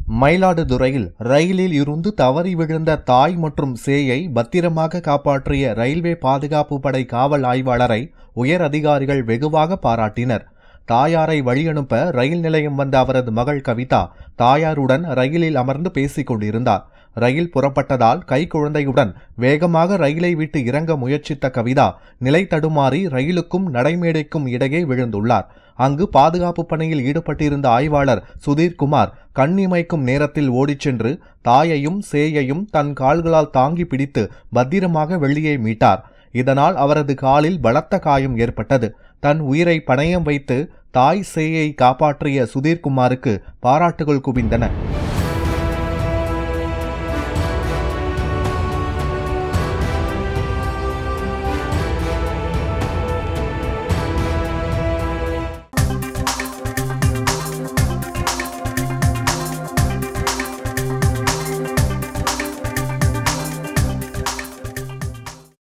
மயிலாடுதுறையில் ரயிலில் இருந்து தவறி விழுந்த தாய் மற்றும் சேயை பத்திரமாக காப்பாற்றிய ரயில்வே பாதுகாப்பு படை காவல் ஆய்வாளரை உயர் அதிகாரிகள் வெகுவாக பாராட்டினர் தாயாரை வழியனுப்ப ரயில் நிலையம் வந்த அவரது மகள் கவிதா தாயாருடன் ரயிலில் அமர்ந்து பேசிக் கொண்டிருந்தார் ரயில் புறப்பட்டதால் கைக்குழந்தையுடன் வேகமாக ரயிலை விட்டு இறங்க முயற்சித்த கவிதா நிலை தடுமாறி ரயிலுக்கும் நடைமேடைக்கும் இடையே விழுந்துள்ளார் அங்கு பாதுகாப்பு பணியில் ஈடுபட்டிருந்த ஆய்வாளர் சுதீர்குமார் கண்ணிமைக்கும் நேரத்தில் ஓடிச் சென்று தாயையும் சேயையும் தன் கால்களால் தாங்கி பிடித்து பத்திரமாக வெளியே மீட்டார் இதனால் அவரது காலில் பலத்த காயம் ஏற்பட்டது தன் உயிரை பணயம் வைத்து தாய் சேயை காப்பாற்றிய சுதீர்குமாருக்கு பாராட்டுகள் குவிந்தன